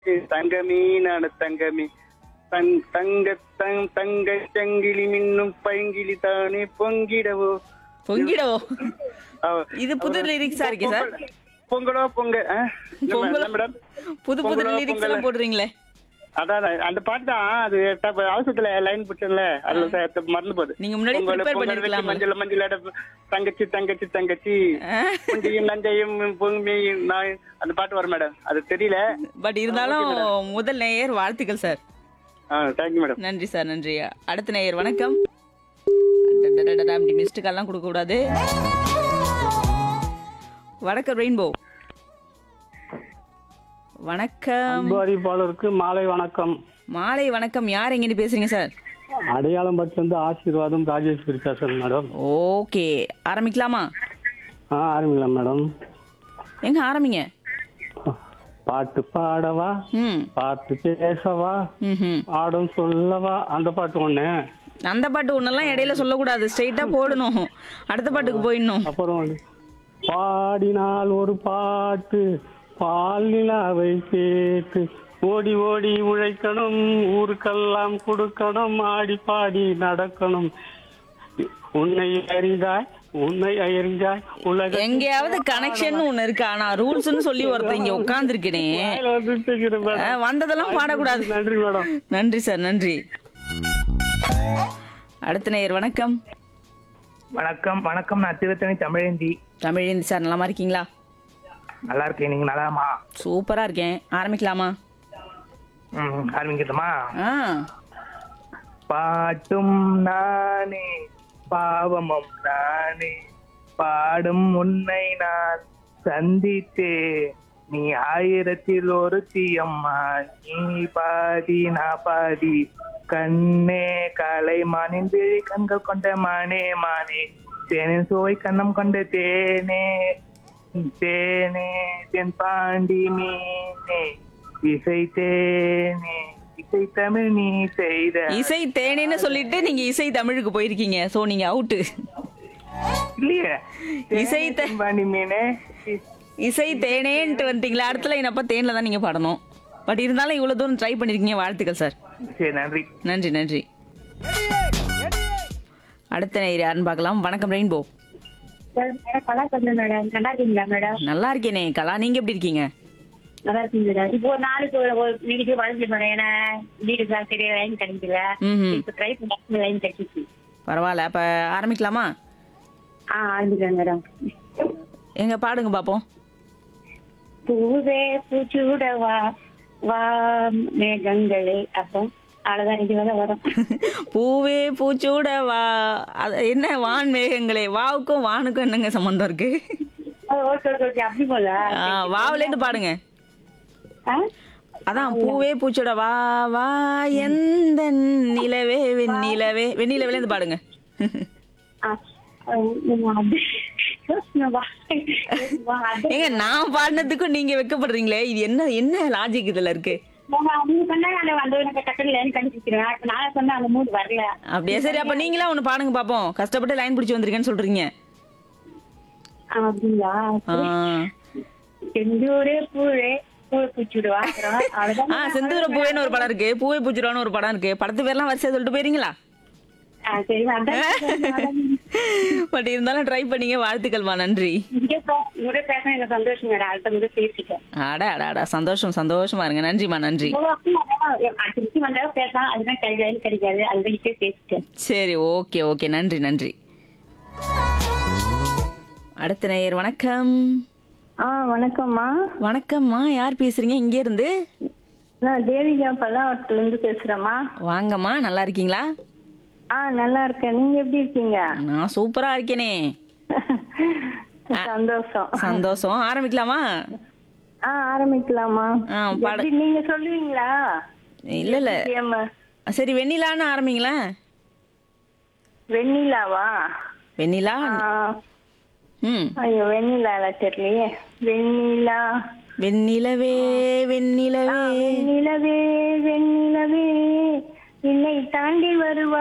தங்கமே நானு தங்கமே தங் தங்க தங் தங்க சங்கிலி மின்னும் பைங்கிலி தானே பொங்கிடவோ பொங்கிடவோ அவ, இது புது லிரிக்ஸா இருக்கே சார் பொங்கலோ பொங்க ஆ? நம்ம- பொங்கலோ என்ன மேடம் புது புது பொங்கலோ லிரிக்ஸ் பொங்கல். எல்லாம் போடுறீங்களே அதான் அந்த பாட்டு தான் அது டப்ப- அவசரத்துல லைன் பிடிச்சல அதுல ச- மறந்து போகுது நீங்க முன்னாடியே பொங்கல், prepare பொங்கல் வச்சு பண்ணிருக்கலாம்ல. மஞ்சள் மஞ்சள் அட- தங்கச்சி தங்கச்சி தங்கச்சி ஆ. புண்டியும் நஞ்சையும் பொங்குமையும் நான் அந்த பாட்டு வரும் மேடம் அது தெரியல பட் இருந்தாலும் முதல் நேயர் வாழ்த்துக்கள் சார் ஆ தேங்க்யூ மேடம் நன்றி சார் நன்றி அடுத்த நேயர் வணக்கம் அடடடடடா, இப்படி மிஸ்டு கால்லாம் கொடுக்க கூடாது வணக்கம் ரெயின்போ வணக்கம் அன்பு அறிவிப்பாளருக்கு மாலை வணக்கம் மாலை வணக்கம் யார் எங்கிட்டு பேசுறீங்க சார் அடையாளம் பட்டிருந்து ஆசீர்வாதம் ராஜேஸ்வரி பேசுறேன் மேடம் ஓகே ஆரம்பிக்கலாமா ஆ ஆரம்பிக்கலாம் மேடம் எங்க ஆரம்பிங்க பாட்டு பாடவா ம் பாட்டு பேசவா ம் பாடம் சொல்லவா அந்த பாட்டு ஒண்ணு அந்த பாட்டு ஒன்னெல்லாம் இடையில சொல்லக்கூடாது ஸ்ட்ரைட்டா போடணும் அடுத்த பாட்டுக்கு போயிடணும் அப்புறம் ஒண்ணு, பாடினால் ஒரு பாட்டு பால் நிலாவை கேட்டு ஓடி ஓடி உழைக்கணும் ஊருக்கெல்லாம் கொடுக்கணும் ஆடி பாடி நடக்கணும் உன்னை அறிந்தாய் உன்னை அறிந்தாய் உலக எங்கேயாவது கனெக்ஷன் ஒண்ணு இருக்கு ஆனா ரூல்ஸ்னு சொல்லி ஒருத்தர் இங்க உட்காந்துருக்கேனே வந்ததெல்லாம் பாடக்கூடாது நன்றி மேடம் நன்றி சார் நன்றி அடுத்த நேயர் வணக்கம் வணக்கம் வணக்கம் நான் திருத்தணி தமிழேந்தி தமிழேந்தி சார் நலமா இருக்கீங்களா நல்லா இருக்கேன் நீங்க நல்லாமா சூப்பரா இருக்கேன் ஆரம்பிக்கலாமா ம் ஆரம்பிக்கட்டுமா ஆ பாட்டும் நானே பாவமும் நானே பாடும் உன்னை நான் சந்தித்தே நீ ஆயிரத்தில் ஒரு தீயம்மா நீ பாதி நான் பாதி கண்ணே காலை மானின் விழி கண்கள் கொண்ட மானே மானே தேனின் சுவை கண்ணம் கொண்ட தேனே தேனே தென் பாண்டி மீனே இசை தேனே இசை தமிழ் நீ செய்த இசை தேனேன்னு சொல்லிட்டு நீங்க இசை தமிழுக்கு போயிருக்கீங்க சோ நீங்க அவுட்டு இல்லையே இசை த- தேனே பாண்டி மீனே இசை தேனேன்ட்டு வந்துட்டீங்களா அடுத்த லைன் அப்ப தேன்ல தான் நீங்க பாடணும் பட் இருந்தாலும் இவ்வளவு தூரம் ட்ரை பண்ணிருக்கீங்க வாழ்த்துக்கள் சார் சரி நன்றி நன்றி நன்றி அடுத்த நேயர் யாருன்னு பார்க்கலாம் வணக்கம் ரெயின்போ மேடம் கலா சொல்லுங்க மேடம் நல்லா இருக்கீங்களா மேடம் நல்லா இருக்கேனே கலா நீங்க எப்படி இருக்கீங்க நல்லா இருக்கீங்க மேடம் இப்போ ஒரு நாளைக்கு ஒரு ஒரு வீட்டுக்கு வளர்ந்து மேடம் ஏன்னா வீடு தான் சரியா லைன் கிடைக்கல ம்ஹும். இப்போ ட்ரை பண்ணி லைன் கிடைச்சிச்சு பரவாயில்ல அப்ப ஆரம்பிக்கலாமா ஆ ஆரம்பிக்கிறேன் மேடம் எங்க பாடுங்க பாப்போம் பூவே பூச்சூட வா வா மேகங்களே அப்போ அவ்வளோதான் ரெண்டு வேலை வரும் பூவே பூச்சூட வா அது என்ன வான் மேகங்களே வாவுக்கும் வானுக்கும் என்னங்க சம்பந்தம் இருக்கு ஓகே ஓகே ஓகே அப்படி போல ஆ, வாவுலேருந்து பாடுங்க ஆ அதான் பூவே பூச்சோட வா வா எந்த நிலவே வெண்ணிலவே வெண்ணிலவேலேருந்து பாடுங்க ஆ நீங்க அது- வா. வா, அது- ஏங்க நான் பாடினதுக்கும் நீங்க வெக்கப்படுறீங்களே இது என்ன என்ன லாஜிக் இதுல இருக்கு ஆமா, நீங்க சொன்னா அந்த அந்த எனக்கு டக்குனு லைன் கண்டுபிடிச்சிருவேன் நான் சொன்னா அந்த மூடு வரல அப்படியே சரி அப்ப நீங்களா ஒண்ணு பாடுங்க பாப்போம் கஷ்டப்பட்டு லைன் பிடிச்சி வந்திருக்கேன்னு சொல்றீங்க ஆ, அப்படிங்களா ஆ. செந்தூரே பூவே பூ பூச்சிடுவா ஆ அவ்வளவுதான் செந்தூர பூவேன்னு ஒரு படம் இருக்கு பூவே பூச்சிடுவான்னு ஒரு படம் இருக்கு படத்து பேர்லாம் வரிசையா சொல்லிட்டு போயிருங்களா ஆ, சரி அதான் பட் இருந்தாலும் ட்ரை பண்ணீங்க வாழ்த்துக்கள்மா நன்றி இங்கே போ- உங்களோட பேச எனக்கு சந்தோஷம் மேடம் அடுத்த முறை பேசிட்டேன் அட அட அட சந்தோஷம் சந்தோஷமா இருங்க நன்றிம்மா நன்றி திருச்சி வந்தாலும் பேசலாம் அதுதான் கிடைக்காது கிடைக்காது அதுதான் இப்பே பேசிட்டேன் சரி ஓகே ஓகே நன்றி நன்றி அடுத்த நேயர் வணக்கம் ஆ வணக்கம்மா வணக்கம்மா யார் பேசுறீங்க இங்க இருந்து நான் தேவிகா பல்லாவரத்துல இருந்து பேசுறேம்மா வாங்கம்மா நல்லா இருக்கீங்களா ஆ நல்லா இருக்கேன் நீங்க எப்படி இருக்கீங்க நான் சூப்பரா இருக்கேனே சந்தோஷம் சந்தோஷம் ஆரம்பிக்கலாமா ஆ ஆரம்பிக்கலாமா ஆ, பாடு. எப்படி நீங்க சொல்லுவீங்களா இல்ல இல்ல கேம் சரி வெண்ணிலான்னு ஆரம்பிங்களேன் வெண்ணிலாவா வெண்ணிலா ஆ, ம் ஐயோ வெண்ணிலால தெரியலையே வெண்ணிலா வெண்ணிலவே வெண்ணிலவே வெண்ணிலவே வெண்ணிலவே என்னை தாண்டி வருவா